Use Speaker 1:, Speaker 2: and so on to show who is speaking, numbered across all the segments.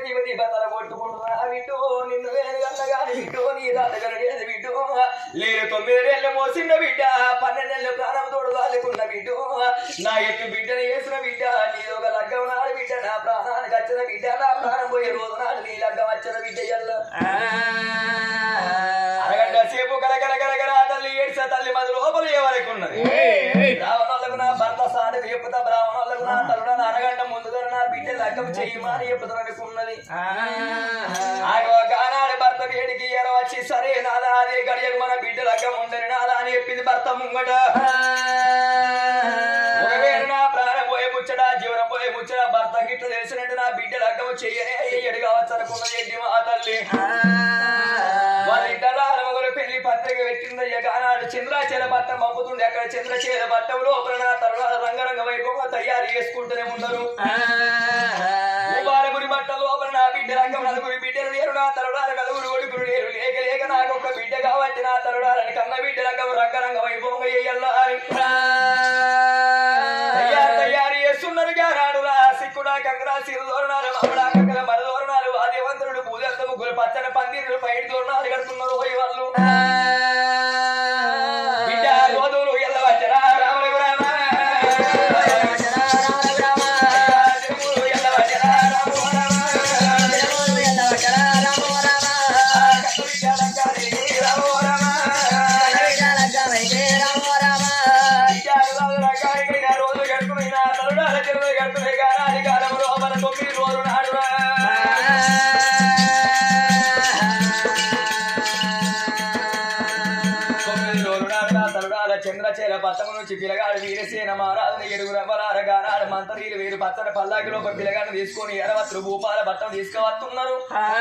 Speaker 1: యువతి బతల కొట్టుకుంటున్నా బిడ్డు నిన్ను వేరుగన్నగాని బిడ్డు నీ రాటగలడేది బిడ్డు లేరు తొమ్మిది నెలలు మోసిన బిడ్డ పన్నెండు నెలలు ప్రాణం తోడు దాలుకున్న బిడ్డు నా ఎత్తు బిడ్డను వేసిన బిడ్డ నీదొక లగ్గం నాడు బిడ్డ నా ప్రాణానికి వచ్చిన బిడ్డ నా ప్రాణం పోయే రోజు నాడు నీ లగ్గం వచ్చిన బిడ్డ ఎల్ల అరగంట సేపు గలగల గలగల తల్లి ఏడ్చ తల్లి మది లోపల ఏ వరకు ఉన్నది రావణాలకు నా భర్త సాటి చెప్పుతా బ్రాహ్మణులకు నా తల్లుడ నా అరగంట ముందుగా నా బిడ్డ లగ్గం చెయ్యమని చెప్పుతానుకున్నది ఆగో గానాడు భర్త వేడికి ఎర వచ్చి సరే నాదా అదే గడియకు మన బిడ్డ లగ్గం ఉండని నాదా అని చెప్పింది భర్త ముంగట ఒకవేళ నా ప్రాణం పోయే ముచ్చట జీవనం పోయే ముచ్చట భర్త గిట్ల తెలిసినట్టు నా బిడ్డ లగ్గం చెయ్యనే ఎయ్యడు కావచ్చు అనుకున్నది ఏంటి మా తల్లి వాళ్ళ ఇద్దరు ఆడమగలు పెళ్లి పత్రిక పెట్టిందయ్య కానాడు చంద్రాచల పట్టం పంపుతుండే అక్కడ చంద్రచేల పట్టం లోపల నా తరువాత రంగరంగ వైభవం తయారు చేసుకుంటూనే ఉన్నారు ముబారకుడి బట్ట లోపల నా బిడ్డ రంగం నలుగురి బిడ్డలు లేరు నా తరుడాల నలుగురు కొడుకులు లేరు లేక లేక నాకు ఒక బిడ్డ కాబట్టి నా తరుడాలని కన్న బిడ్డ రంగం రంగరంగ వైభవం అయ్యల్లారి తయారు తయారు చేస్తున్నారు గానాడు రా సిక్కుడా కంగరా సిరు దోరణాలు మామిడా కంగర మర దోరణాలు వాద్యవంతుడు పూజంత ముగ్గురు పచ్చని పందిరులు పైడి దోరణాలు కడుతున్నారు పోయి వాళ్ళు బిడ్డ గోధులు ఎల్లవచ్చరా రాములు రామ తిరుమూలు ఎల్లవచ్చరా రాము రామ కన్ను బిడ్డ రంగారి రాము రామ విద్యార్థులు రకాలైన రోజు గడుపునైనా తరుణాల చెరువు గడుపునే గానాడి కాలములో మన తొమ్మిది రోజు నాడురా తొమ్మిది రోజు నాడురా తరుణాల చంద్రచేర పట్టము నుంచి పిలగాడు వీరసేన మారాదని ఎడుగురు అమరార గానాడు మంత్రీలు వీరు పచ్చని పల్లాకిలో ఒక పిలగాడు తీసుకొని ఎరవత్రు భూపాల పట్టం తీసుకువస్తున్నారు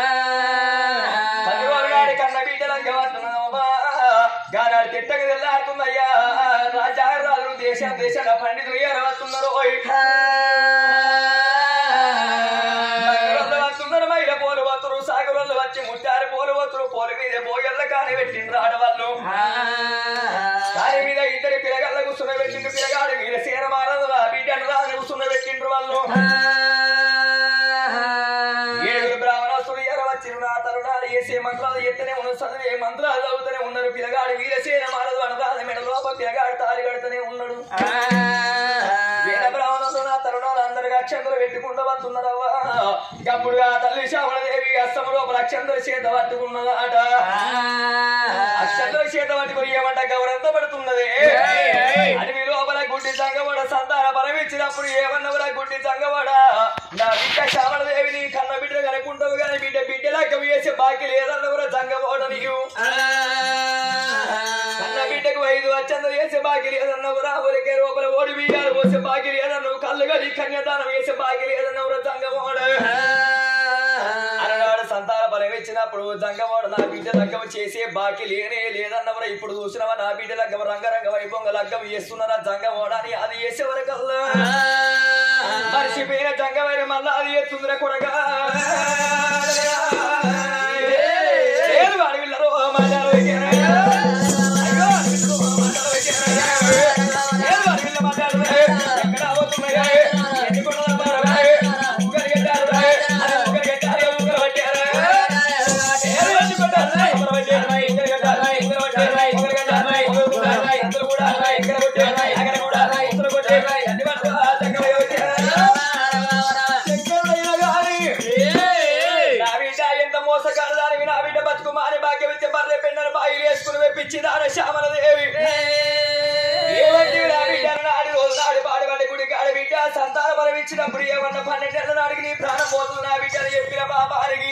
Speaker 1: పది రోజులు నాడి కన్న బిడ్డలంగా వస్తున్నావా గానాడు తిట్టకు తెల్లారుతుందయ్యా రాజా రాజులు దేశం దేశాల పండితులు ఎరవస్తున్నారు ఓయ్ మంగళంలో వస్తున్నారు మైల పోలు వతురు సాగులలో వచ్చి ముట్టారు పోలు వతురు పోలు మీద పోగళ్ళ కాని పెట్టిండ్రు ఆడవాళ్ళు కాని మీద ఇద్దరి పిల్లగాళ్ళ కూర్చున్న పెట్టిండ్రు పిల్లగాడు వీర సీర మారదు బిడ్డను రాజు కూర్చున్న పెట్టిండ్రు వాళ్ళు ఏడుగురు బ్రాహ్మణస్తుడు ఎర వచ్చిన నా తరుణాలు వేసే మంత్రాలు ఎత్తనే ఉన్నారు చదివే మంత్రాలు చదువుతూనే ఉన్నారు పిల్లగాడు వీరసేన మారదు అనరాధ మెడ లోపల పిల్లగాడు తాలి కడుతూనే ఉన్నాడు వీర బ్రాహ్మణులు నా తరుణాలు అందరికి అక్షంతలు పెట్టుకుంటూ వస్తున్నారవ్వా అప్పుడు ఆ తల్లి శ్యామలదేవి అస్తము లోపల అక్షంతలు చేత పట్టుకున్నదాట అక్షంతలు చేత పట్టుకుని ఏమంట గౌరంత పడుతున్నది అడవి లోపల గుడ్డి సంగవాడ సంతాన బలం ఇచ్చినప్పుడు ఏమన్నవరా గుడ్డి సంగవాడ నా బిడ్డ శ్యామలదేవి నీ కన్న బిడ్డ కనుకుంటావు కానీ బిడ్డ బిడ్డలాగా వేసే బాకీ లేదన్నవరా సంగవాడ నీవు కన్న బిడ్డకు ఐదు వచ్చంద వేసే బాకీ లేదన్నవరా ఊరికే లోపల ఓడి బియ్యాలు పోసే బాకీ లేదన్నవు కళ్ళు గడి కన్యాదానం వేసే బాకీ లేదన్నవరా సంగవాడ అలనాడు సంతాన బలం ఇచ్చినప్పుడు జంగవాడు నా బిడ్డ లగ్గం చేసే బాకీ లేనే లేదన్నవరా ఇప్పుడు చూసినవా నా బిడ్డ లగ్గం రంగరంగ వైభవంగా లగ్గం చేస్తున్నారా జంగవాడని అది చేసే వరకల్లా మర్చిపోయిన జంగమైన మళ్ళా అది ఎత్తుందిరా కొడగా ఏడు అడవిలో మాటలు పెట్టారా? అయ్యో, అడవిలో మాటలు పెట్టారా? ఏడు అడవిలో మాటలు పెట్టారా? ఎక్కడ అవుతున్నాయా? ఎన్ని కొండల పారవా? ఊగలు కట్టారా? అది ఊగలు కట్టారా? ఊగలు పట్టారా? ఏడు ఎన్ని కొండలు? ఊగలు పట్టారా? ఊగలు కట్టారా? ఊగలు పట్టారా? ఊగలు కట్టారా? ఊగలు కొట్టారా? అందరూ కూడా ఇక్కడ కొట్టారా? అక్కడ కూడా ఉత్తర కొట్టారా? అన్ని పట్టారా? చక్కగా వచ్చారా? చక్కగా గాని నా బిడ్డ ఎంత మోసగాడు దానివి నా బిడ్డ బతుకు మాని భాగ్యం ఇచ్చే బర్రె పెన్నను బాయిలు వేసుకుని వెప్పించి దాన శ్యామల దేవి ఏమంటే నా బిడ్డ నాడు రోజు నాడు పాడుబడి గుడి కాడ బిడ్డ సంతాన బలం ఇచ్చినప్పుడు ఏమన్నా పన్నెండేళ్ల నాడికి నీ ప్రాణం పోతుంది నా బిడ్డ అని చెప్పిన పాపానికి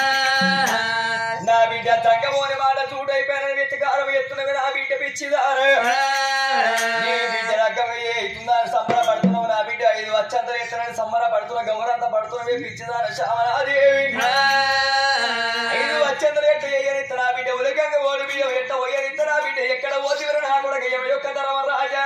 Speaker 1: నా బిడ్డ తంగమోని మాట చూడైపోయిన వెతుకారం ఎత్తునవి నా బిడ్డ పిచ్చిదారు నీ బిడ్డ రకమే అవుతుందా సంబరపడుతున్నావు నా బిడ్డ ఐదు వచ్చంత ఎత్తనని సంబరపడుతున్న గౌరంత పడుతున్నవే పిచ్చిదారు శ్యామలాదేవి ఐదు వచ్చంతలు ఎట్టు ఎయ్యనిత్త నా బిడ్డ ఉలకంగా ఓడి బియ్యం ఎట్ట పోయనిత్త నా బిడ్డ ఎక్కడ ఓసివరు నా కూడా ఎవ యొక్క ధర్మ రాజా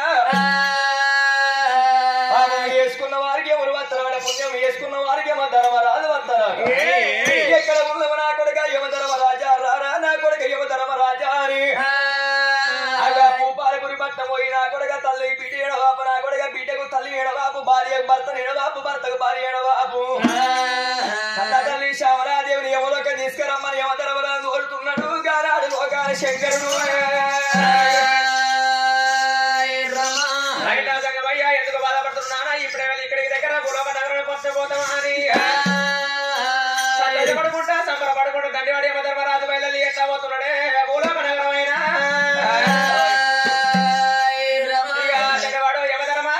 Speaker 1: పాపం వేసుకున్న వారికి ఎవరు వస్తారాడ పుణ్యం వేసుకున్న వారికి ఏమో ధర్మరాజు వస్తారాడు ఎక్కడ ఉన్నవ నా కొడుక యమ ధర్మరాజా రారా నా కొడుక యమ ధర్మరాజా అని అగా పూపాలపురి పట్టం పోయి నా కొడుక తల్లి బిడ్డ ఎడవాపు నా కొడుక బిడ్డకు తల్లి ఎడవాపు భార్య భర్త ఎడవాపు భర్తకు భార్య ఎడవాపు తన తీసుకురమ్మని యమధర్మరాజు కోరుతున్నాడు గానాడు లోకాల శంకరుడు రైటా సంగమయ్య ఎందుకు బాధపడుతున్నానా ఇప్పుడే వెళ్ళి ఇక్కడికి దగ్గర గులవ నగరం కొట్టబోతామా అని సంతోషపడుకుంటా సంబరపడుకుంటా దండివాడి యమధర్మరాజు బయలుదేరి ఎట్లా పోతున్నాడే గులవ నగరమైన ఇక దండవాడు యమధర్మ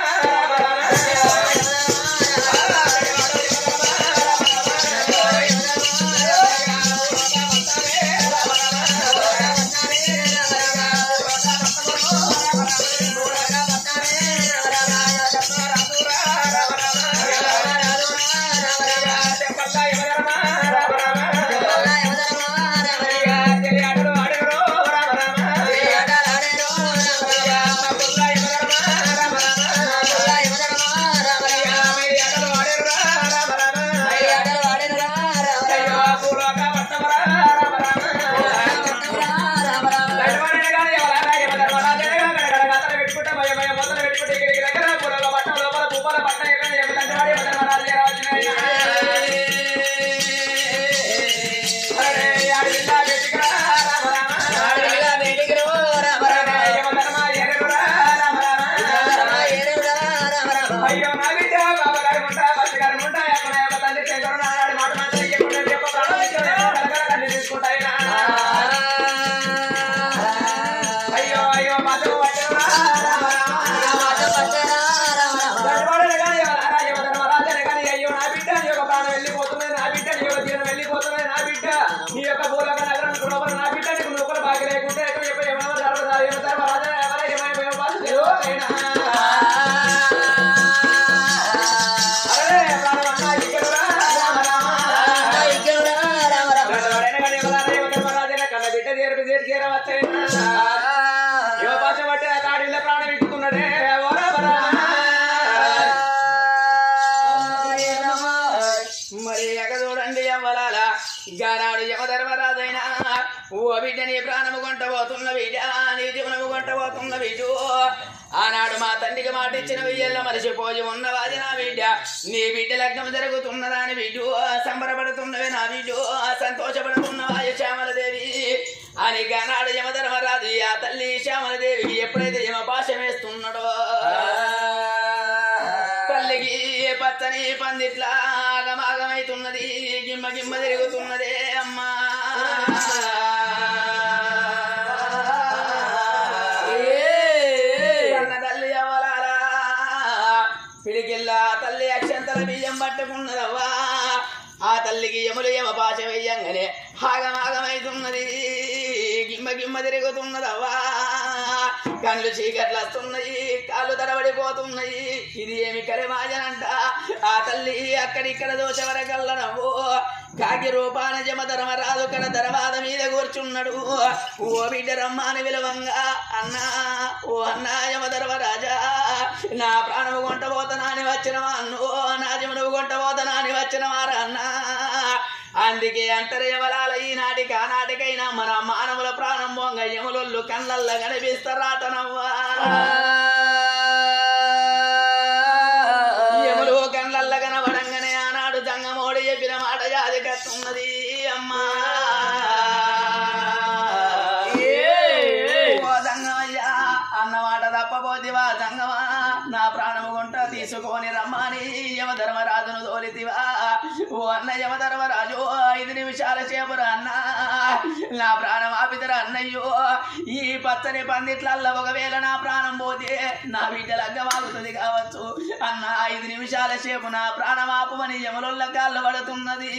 Speaker 1: అయ్యో నా బిడ్డ బాబగారు ఉంటా బస్సుగారు ఉంటా ఎక్కడ ఎక్కడ తండ్రి శంకరు నాడు మాట మాట ఎప్పుడు చెప్ప ప్రారంభించారు తీసుకుంటాయినా అయ్యో అయ్యో మధు వచ్చరా దండవాడని కానీ రాజ ధర్మరాజని కానీ అయ్యో నా బిడ్డ నీ యొక్క ప్రాణం వెళ్ళిపోతున్నది నా బిడ్డ నీ యొక్క జీవనం వెళ్ళిపోతున్నది నా బిడ్డ నీ యొక్క భూలోక నగరం కుటుంబం నా బిడ్డ నీకు నువ్వు కూడా బాగా లేకుంటే ఎక్కడ చెప్పి ఏమో ధర్మరాజ ఏమో ధర్మరాజ ఎవరో ఏమైపోయో బాధ అయినా అరే ప్రాణమన్నా ఇక్కడ రా, రామ రామ దండవాడని కానీ ఎవరో ఏమో ధర్మరాజన కన్న బిడ్డ తీరకు తీర్చేరా వచ్చైనా యువ భాష బట్టి ఆ కాడిలో ప్రాణం ఇట్టుకున్నాడే ఓ రామ రామ. మరి ఎగ చూడండి అవ్వలాల గానాడు యమధర్మరాజైనా ఓ బిడ్డ నీ ప్రాణము కొంట పోతున్న బిడ్డ నీ జీవనము కొంట పోతున్న బిడ్డు ఆనాడు మా తండ్రికి మాట ఇచ్చిన వెయ్యల్ల మరిచిపోయి ఉన్నవాది నా బిడ్డ నీ బిడ్డ లగ్నం జరుగుతున్నదా అని బిడ్డు సంబరపడుతున్నవి నా బిడ్డు సంతోషపడుతున్నవాయు శ్యామలదేవి అని గానాడు యమధర్మరాజు ఆ తల్లి శ్యామలదేవికి ఎప్పుడైతే యమ భాష వేస్తున్నాడో తల్లికి పచ్చని పందిట్లా ఆగమాగమైతున్నది గిమ్మ గిమ్మ తిరుగుతున్నదే అమ్మా కన్న తల్లి అవలారా పిడికిల్లా తల్లి అక్షంతల బియ్యం పట్టుకున్నదవ్వా ఆ తల్లికి యములు యమ భాష వెయ్యంగానే ఆగమాగమైతున్నది గిమ్మ గిమ్మ తిరుగుతున్నదవ్వా కళ్ళు చీకట్లు వస్తున్నాయి కాళ్ళు తడబడిపోతున్నాయి ఇది ఏమి కరిమాజనంట ఆ తల్లి అక్కడిక్కడ దోషవరకల్ల నవ్వు కాకి రూపాన జమ ధర్మరాజు కడ దర్వాద మీద కూర్చున్నాడు ఓ బిడ్డ రమ్మాని విలవంగా అన్నా ఓ అన్నా యమ ధర్మరాజా నా ప్రాణము కొంట పోతనాని వచ్చినవా అన్నో నా జమును కొంట పోతనాని వచ్చినవారా అన్నా అందుకే అంటారు యమలాల ఈనాటికి ఆనాటికైనా మన మానవుల ప్రాణం బొంగ యములొల్లు కళ్ళల్లో కనిపిస్తారాటనవ్వా యములు కళ్ళల్ల కనబడంగానే ఆనాడు జంగమోడి చెప్పిన మాట యాది కట్టున్నది అమ్మా ఓ జంగమయ్యా అన్నమాట తప్పబోతివా జంగమా నా ప్రాణము గుంట తీసుకొని రమ్మని యమధర్మరాజును తోలితివా ఓ అన్న యమధర్మరాజు ఐదు నిమిషాల చేపురా అన్న నా ప్రాణం ఆపితరా అన్నయ్యో ఈ పచ్చని పందిట్లల్లో ఒకవేళ నా ప్రాణం పోతే నా బిడ్డల అగ్గవాగుతుంది కావచ్చు అన్న ఐదు నిమిషాల సేపు నా ప్రాణం ఆపుమని యమలుల్ల కాళ్ళు పడుతున్నది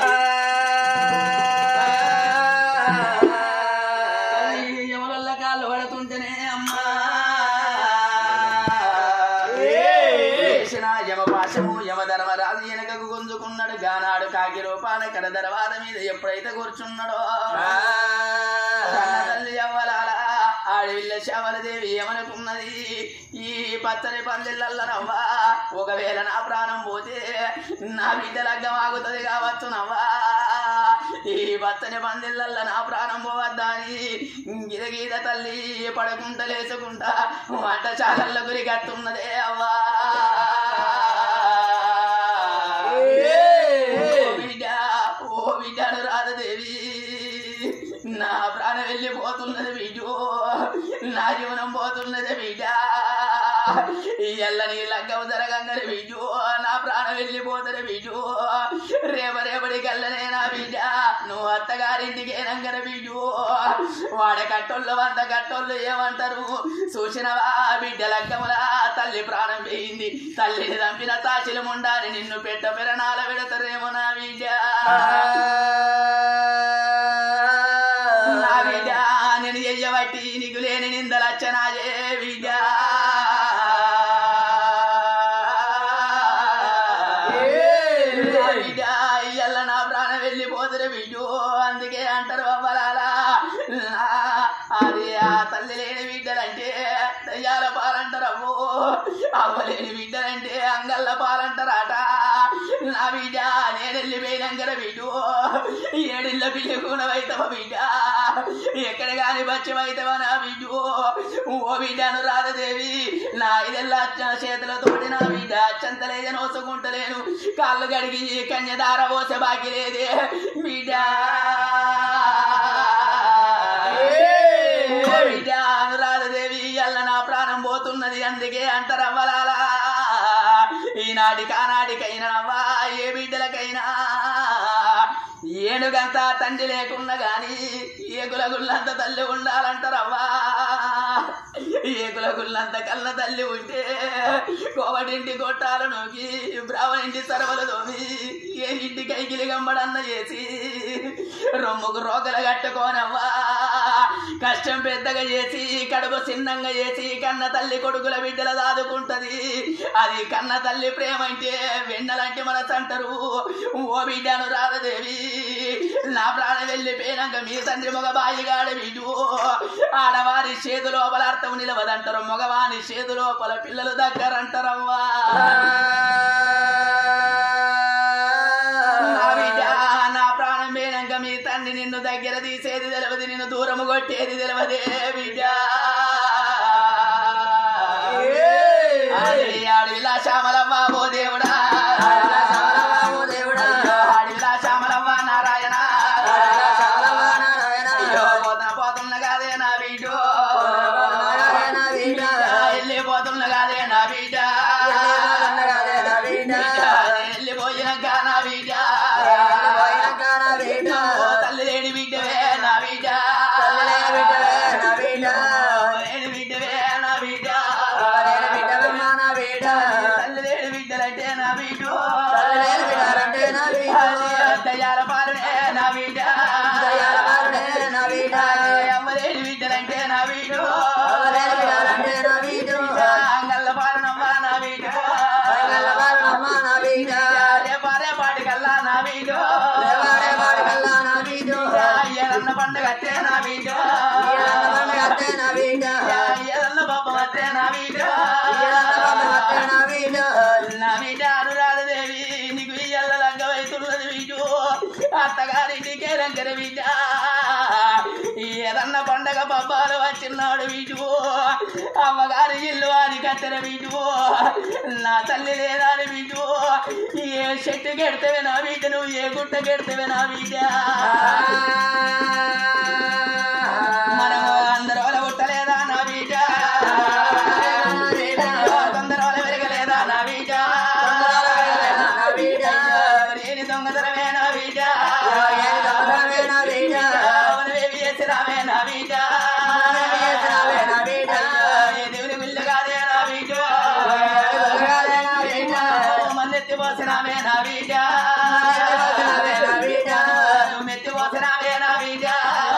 Speaker 1: తల్లి యమలుల్ల కాళ్ళు పడుతుంటేనే అమ్మా వేసిన యమ పాశము యమ ధర్మరాజు వెనకకు గుంజుకున్నాడు గానాడు కాకి రూపాన కడ దర్వాద మీద ఎప్పుడైతే కూర్చున్నాడో కన్న తల్లి అవ్వలాల ఆడవిల్ల శవలదేవి ఏమనుకున్నది ఈ పచ్చని పందిళ్ళల్లనవ్వా ఒకవేళ నా ప్రాణం పోతే నా బిడ్డ లగ్గం ఆగుతుంది కావచ్చు నవ్వా ఈ పచ్చని పందిళ్ళల్ల నా ప్రాణం పోవద్దా అని గిద గీద తల్లి పడకుంట లేచుకుంటా వంట చాలల్ల గురి కట్టున్నదే అవ్వా ఓ బిడ్డ ఓ బిడ్డను రాధదేవి
Speaker 2: నా ప్రాణం వెళ్ళిపోతున్నది బిడ్డు నా జీవనం పోతున్నది బిడ్డ ఈ ఎల్లని లగ్గం జరగంగని బిడ్డు నా ప్రాణం వెళ్ళిపోతుంది బిడ్డు రేప రేపటి కల్లనే నా బిడ్డ నువ్వు అత్తగారింటికి ఏనంగన బిడ్డు వాడ కట్టోళ్ళు వంద కట్టోళ్ళు ఏమంటారు చూసినవా బిడ్డ లగ్గములా తల్లి ప్రాణం పోయింది తల్లిని చంపిన తాచిలు ముండాని నిన్ను పెట్ట పెరణాల పెడతారేమో నా బిడ్డ నా బిడ్డ నేను చెయ్యబట్టి నీకు లేని నిందలచ్చనాయే బిడ్డ నా బిడ్డ ఇయ్యల్ల నా ప్రాణం వెళ్ళిపోతురే బిడ్డు అందుకే అంటారు అవ్వలాలా అది ఆ తల్లి లేని బిడ్డలంటే దయ్యాల పాలంటారు అవ్వు అవ్వలేని బిడ్డలంటే అంగళ్ళ పాలంటారట నా బిడ్డ నేను వెళ్ళిపోయినాక బిడ్డు ఏడిళ్ళ పిల్ల కూనవైతవ బిడ్డ ఎక్కడ కాని బచ్చమైతవ నా బిడ్డు ఓ బిడ్డను రాధదేవి నా ఇదెల్లా చేతులతోటి నా బిడ్డ చంతలేద నోసుకుంటలేను కాళ్ళు గడిగి కన్యదార పోసే బాకి లేదే బిడ్డ ఓ బిడ్డ అనురాధదేవి అల్ల నా ప్రాణం పోతున్నది అందుకే అంటరవ్వలాలా ఈనాటికి ఆనాటికైనా నవ్వా ఏ బిడ్డలకైనా ఏనుగంత తండ్రి లేకున్నా గాని ఏకుల గుళ్ళంత తల్లి ఉండాలంటారవ్వా ఏకుల గుళ్ళంత కళ్ళ తల్లి ఉంటే కోవటింటి గొట్టాలు నోకి బ్రావనింటి సరవలు తోమి ఏ ఇంటి కైకిలి గమ్మడన్న చేసి రొమ్ముకు రోగలు కట్టుకోనవ్వా కష్టం పెద్దగా చేసి కడుపు చిన్నంగా చేసి కన్న తల్లి కొడుకుల బిడ్డల దాదుకుంటది అది కన్న తల్లి ప్రేమ అంటే వెన్నలంటే మనసు అంటారు ఓ బిడ్డను రాధదేవి నా ప్రాణం వెళ్ళిపోయినాక మీ తండ్రి మగ బాయిగాడ వీడు ఆడవారి చేదు లోపల అర్థం నిలవదంటారు మగవాని చేదు లోపల పిల్లలు దగ్గరంటారవ్వా నా బిడ్డ నా ప్రాణం పోయినాక మీ తండ్రి నిన్ను దగ్గర తీసేది తెలియదు నిన్ను దూరము కొట్టేది తెలియదే బిడ్డ అరే అడవిలా శ్యామలమ్మ ఓ దేవుడా అడవిలా శ్యామలమ్మ నారాయణ అయ్యో పోతున్న పోతున్న కాదే నా బిడ్డ వెళ్ళిపోతున్న కాదే నా బిడ్డ వెళ్ళిపోయినాక నా బిడ్డ ఓ తల్లి లేని బిడ్డవే నా బిడ్డ లేని బిడ్డవే నా బిడ్డ తల్లి లేని బిడ్డలంటే నా బిడ్డ దయాల పాలనే నా బిడ్డ అమ్మలేని బిడ్డలంటే నా బిడ్డ అంగళ్ళ పాలనమ్మ నా బిడ్డ రేపారే పాటికల్లా నా బిడ్డ అయ్యన్న పండుగ అత్తే నా బిడ్డ అయ్యన్న పాప అత్తే నా బిడ్డ నా బిడ్డ అనురాధదేవి నీకు ఇయ్యల్ల లంగ వయసున్నది బిడ్డు అత్తగారింటికే లంకర బిడ్డ ఏదన్న పండగ పబ్బాలు వచ్చినాడు బిడ్డు అమ్మగారి ఇల్లు అని కత్తెర బిడ్డు నా తల్లి లేదా అని బిడ్డు ఏ చెట్టు కెడితేవే నా బిడ్డ నువ్వు ఏ గుట్ట కెడితేవే నా బిడ్డ మనము అందరూ గుట్టలేదా నా బిడ్డ కొందరు వెరగలేదా నా బిడ్డ లేని దొంగతనమే నా బిడ్డ అవునవేవి చేసినావే నా బిడ్డ ఏ దేవుని గుళ్ళు కాదే నా బిడ్డ మందెత్తి పోసినావే నా బిడ్డ నువ్వు మెత్తి పోసినావే నా బిడ్డ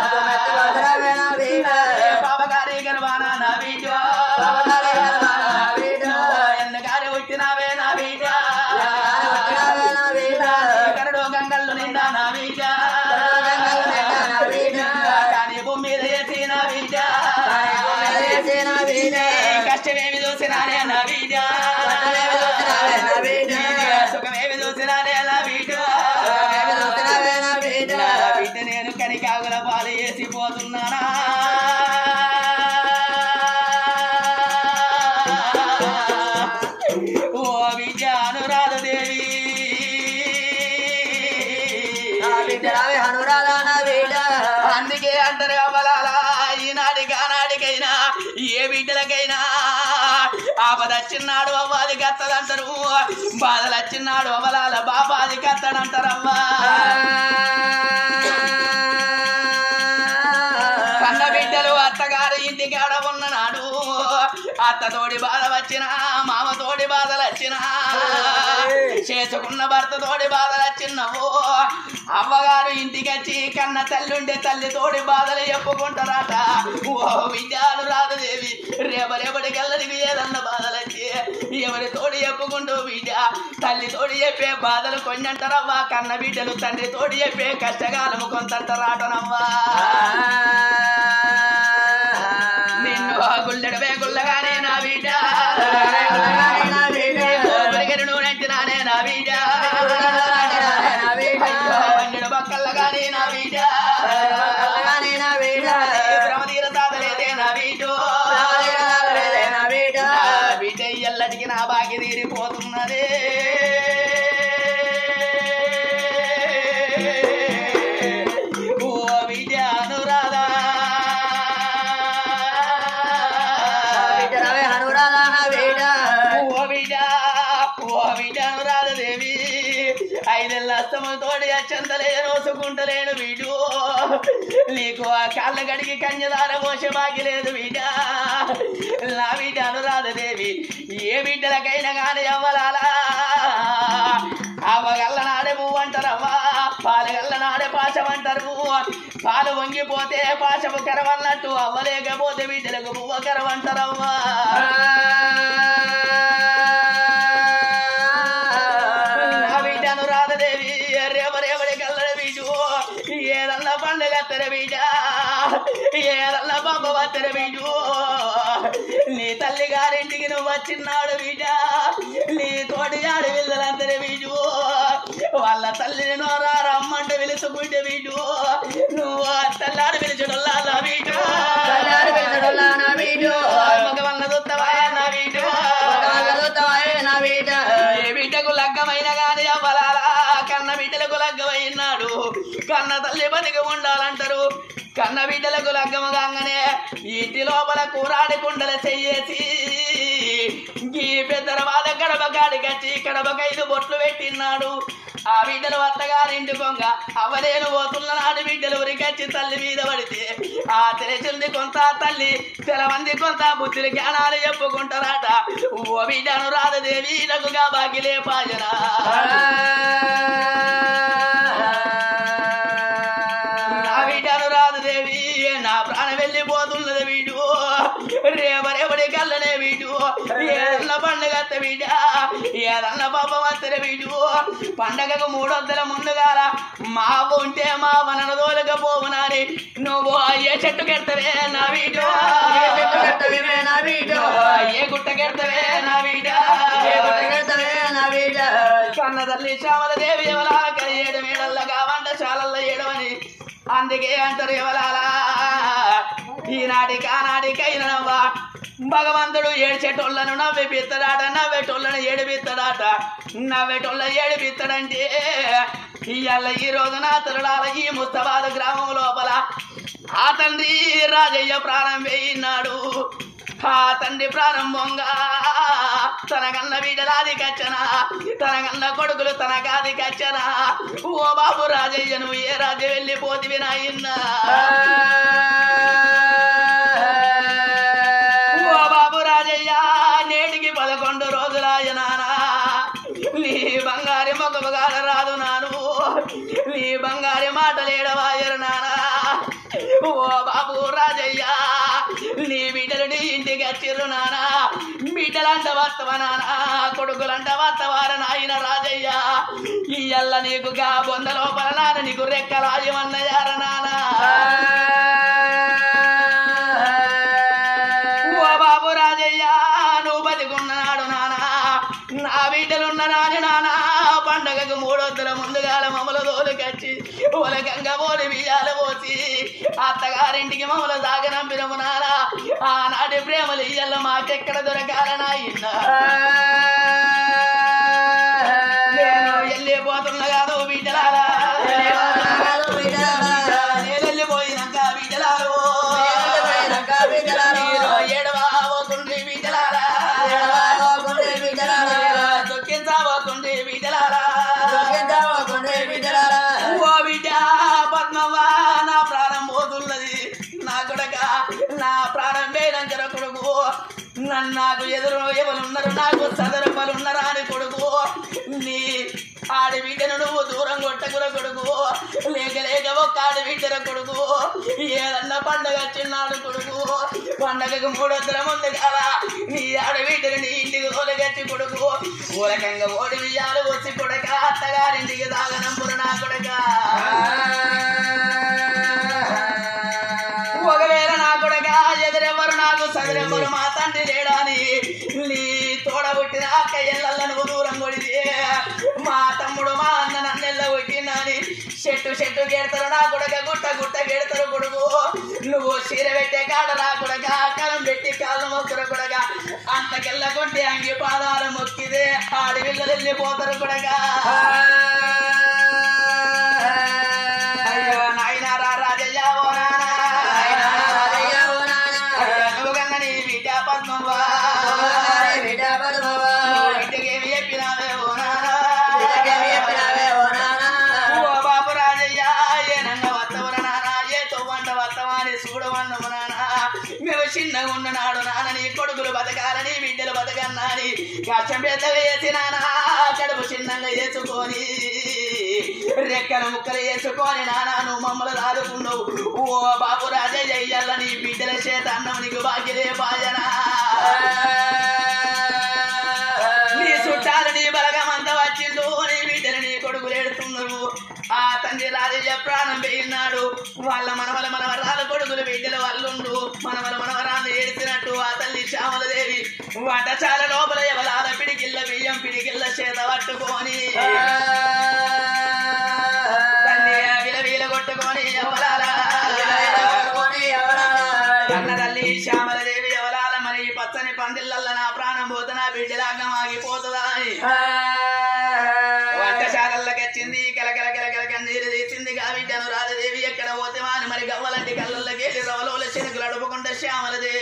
Speaker 3: బిడ్డరావే హనురాలా నా బిడ్డ
Speaker 2: అందుకే అంటారు అమలాలా ఈనాటికి ఆనాటికైనా ఏ బిడ్డలకైనా ఆపద వచ్చినాడు అవ్వాలి కత్తదంటారు బాధలు వచ్చినాడు అమలాల బాబాది కత్తడంటారమ్మా కన్న బిడ్డలు అత్తగారు ఇంటికాడ ఉన్ననాడు అత్తతోడి బాధ వచ్చినా మామతోడి బాధలు వచ్చినా చేసుకున్న భర్తతోడి బాధలు వచ్చినావు అవ్వగారు ఇంటికి వచ్చి కన్న తల్లి ఉండే తల్లి తోడి బాధలు చెప్పుకుంటారట ఓ విద్యాలు రాదుదేవి రేపరేపటి కల్లడికి ఏదన్న బాధలు వచ్చి ఎవరి తోడి చెప్పుకుంటూ బిడ్డ తల్లి తోడి చెప్పే బాధలు కొన్ని అంటారవ్వా కన్న బిడ్డలు తండ్రి తోడి చెప్పే కష్టకాలము కొంతంటారాటనవ్వా నిన్ను గుల్లెడవే గుల్లగానే నా బిడ్డ
Speaker 3: నా బిడ్డ.
Speaker 2: గురిగెను నూనెంటినానే నా బిడ్డ
Speaker 3: నా బిడ్డ.
Speaker 2: అయ్యో, పన్నెడు బక్కల్లగానే నా బిడ్డ
Speaker 3: అలానే నా బిడ్డ
Speaker 2: భ్రమతీర సాధలేదే నా బిడ్డ
Speaker 3: అలానే నా బిడ్డ
Speaker 2: నా బిడ్డ ఎల్లటికి నా బాకి తీరిపోతున్నదే ఓ బిడ్డ అనురాధా
Speaker 3: బిడ్డరావే హనురాలా నా బిడ్డ
Speaker 2: ఓ బిడ్డ ఓ బిడ్డ అనురాధదేవి ఐదెళ్ళ అస్తములతోటి అచ్చంతలే నోసుకుంటలేను వీడు నీకు ఆ కాళ్ళ గడికి కన్యదార మోస బాకి లేదు బిడ్డ నా బిడ్డ అనురాధదేవి ఏ బిడ్డలకైనా కానీ అవ్వలాలా అవ్వగల్ల నాడే పువ్వు అంటారవ్వా పాలగల్ల నాడే పాశం అంటారు పాలు వంగిపోతే పాశము కరవన్నట్టు అవ్వలేకపోతే బిడ్డలకు పువ్వ కరవంటారవ్వా నా బిడ్డ అనురాధదేవి రేవరేవడి కల్లడ బిడ్డు ఏదన్న పండుగ తెర బిడ్డ ఏదన్న పంప తెర బిడ్డు నీ తల్లి గారింటికి నువ్వు వచ్చినాడు బిడ్డ నీ తోటి ఆడి విల్లలంతర బిడ్డు వాళ్ళ తల్లిని నోరా రమ్మంటే పిలుచుకుంటే బిడ్డు నువ్వు తల్లాడు పిలిచడల్లా బిడ్డు
Speaker 3: తల్లాడు పిలిచెడల్లా నా బిడ్డు.
Speaker 2: మగవన్న దొత్తవా నా బిడ్డు
Speaker 3: భగవతాయే నా బిడ్డ
Speaker 2: ఏ బిడ్డకు లగ్గమైన గాని అవ్వలాలా కన్న బిడ్డలకు లగ్గమైనాడు కన్న తల్లి బతికి ఉండాలంటారు కన్న బిడ్డలకు లగ్గము కాగానే ఇంటి లోపల కూరాడి కుండల చెయ్యేసి ఈ పెద్దల వాళ్ళ గడప కాడికచ్చి గడపకైదు బొట్లు పెట్టినాడు ఆ బిడ్డలు అత్తగారింటి కొంగ అవలేను పోతున్న నాడు బిడ్డలు ఉరికచ్చి తల్లి మీద పడితే ఆ తెలిసింది కొంత తల్లి తెలమంది కొంత బుద్ధులు జ్ఞానాలు చెప్పుకుంటారట ఓ బిడ్డను రాధదేవి నగుగా బాగిలే పాజనా నా బిడ్డను రాధదేవి నా ప్రాణం వెళ్ళిపోతున్నది వీడు రేపరేపటి కల్లనే వీడు ఏదన్న పండుగ అత్త బిడ్డ ఏదన్న పాపం అత్తర వీడు పండగకు మూడొద్దల ముందుగాల మా ఉంటే మా వనన దోలకపోవునాని నువ్వు ఏ చెట్టు కెడతవే నా వీడు
Speaker 3: ఏ చెట్టు కట్టవివే నా బిడ్డ
Speaker 2: ఏ గుట్ట కెడతవే నా వీడ
Speaker 3: ఏ గుట్ట కట్టవే నా బిడ్డ
Speaker 2: కన్న తల్లి శ్యామల దేవి ఎవలా ఏడు మేడల్లగా వంటశాలల్లో ఏడవని అందుకే అంటారు ఎవలాలా ఈనాటికి ఆనాటికైనవా భగవంతుడు ఏడ్చేటోళ్ళను నవ్విపిత్తడాట నవ్వేటోళ్ళను ఏడిపిత్తడాట నవ్వేటోళ్ళ ఏడిపిత్తడంటే ఇవాళ ఈ రోజు నా తరుడాల ఈ ముస్తబాద్ గ్రామం లోపల ఆ తండ్రి రాజయ్య ప్రాణం వేయినాడు ఆ తండ్రి ప్రాణం బొంగ తన కన్న బిడ్డలాది కచ్చనా తన కన్న కొడుకులు తన కాది కచ్చనా ఓ బాబు రాజయ్య నువ్వు ఏ రాజ్యం వెళ్ళిపోతివి నాయన్నా ఓ బాబు రాజయ్య నేటికి పదకొండు రోజులాయ నానా నీ బంగారి మొగబగాల రాదు నాను నీ బంగారి మాటలేడవాయరు నానా ఓ బాబు రాజయ్య నీ బిడ్డలు నీ ఇంటికి వచ్చిర్రు నానా బిడ్డలంట వస్తవ నానా కొడుకులంట వస్తవార నాయన రాజయ్య ఇయ్యల్ల నీకు గా బొంద లోపల నాన్న నీకు రెక్కలాయమన్నయార నానా ఓ బాబు రాజయ్య నువ్వు బతికున్నాడు నానా నా బిడ్డలున్న నాని నానా పండగకు మూడొద్దుల ముందుగాల మమ్మల దోలుకచ్చి ఒలకంగా పోలి బియ్యాలు పోసి అత్తగారింటికి మమ్మల సాగనంపినము నానా ఆనాటి ప్రేమలు ఇయ్యల్ల మాకెక్కడ దొరకాల నాయన నేను వెళ్ళిపోతున్నా కాదు బిడ్డలారా ఉన్నారు నాకు సదరపలు ఉన్నారా అని కొడుకు నీ ఆడి బిడ్డను నువ్వు దూరం కొట్టకుర కొడుకు లేక లేక ఒక్క ఆడి బిడ్డర కొడుకు ఏదన్నా పండగ చిన్నాడు కొడుకు పండగకు మూడొద్దల ముందు కాదా నీ ఆడి బిడ్డను నీ ఇంటికి ఓలగచ్చి కొడుకు ఊరకంగా ఓడి బియ్యాలు వచ్చి కొడక అత్తగారింటికి దాగనంపుర నా కొడక ఒకవేళ నా కొడక ఎదురెవ్వరు నాకు చదిరెవ్వరు మా తండ్రి లేడాని నీ తోడబుట్టిన అక్క ఎల్లల్ల నువ్వు దూరం కొడితే మా తమ్ముడు మా అన్న నన్నెల్ల కొట్టినాని చెట్టు చెట్టు గెడతారు నా కొడక గుట్ట గుట్ట గెడతారు కొడుకు నువ్వు చీర పెట్టే కాడ నా కొడక కలం పెట్టి కాళ్ళు మొక్కుర కొడక అంతకెళ్ళ కొట్టి అంగి పాదాలు మొక్కిదే ఆడి పిల్లలు వెళ్ళిపోతారు కొడక అయ్యో నాయనారా రాజయ్య ఓ నానా నువ్వు కన్న నీ బిడ్డ పద్మవ్వా నువ్వు ఇంటికేమి చెప్పినావే ఓ నానా ఓ బాబు రాజయ్య ఏనంగ వత్తవర నానా ఏ తొవ్వంట వత్తవాని చూడవన్నము నానా మేము చిన్నగా ఉన్న నాడు నాన్న నీ కొడుకులు బతకాలని బిడ్డలు బతకన్నాని కష్టం పెద్దగా వేసి నానా కడుపు చిన్నగా వేసుకొని రెక్కల ముక్కలు వేసుకొని నానా నువ్వు మమ్మల్ని దాదుకున్నావు ఓ బాబు రాజయ్య ఇయ్యాల నీ బిడ్డల చేత అన్నం నీకు భాగ్యలే బాజనా నీ చుట్టాలు నీ బలగమంతా వచ్చిండు నీ బిడ్డలు నీ కొడుకులు ఎడుతున్నారు ఆ తండ్రి రాజయ్య ప్రాణం పోయినాడు వాళ్ళ మనవల మనవరాలు కొడుకులు బిడ్డల వాళ్ళుండు మనవల మనవరాలు ఏడిచినట్టు ఆ తల్లి శ్యామలదేవి వంటచాల లోపల ఎవరాల పిడికిళ్ళ బియ్యం పిడికిళ్ళ చేత పట్టుకొని తల్లి విలవీల కొట్టుకొని ఎవరాల కన్న తల్లి శ్యామలదేవి ఎవరాల మరి ఈ పచ్చని పందిళ్ళల్ల నా ప్రాణం పోత నా బిడ్డలాగం ఆగిపోతుందా అని వంటశాలల్లోకి వచ్చింది కలకల కలకల కన్నీరు తీసింది గా బిడ్డను రాజదేవి ఎక్కడ పోతే అని మరి గవ్వలంటి కళ్ళల్లోకి వెళ్ళి రవలోల శనుకులు అడుపుకుంటే శ్యామలదేవి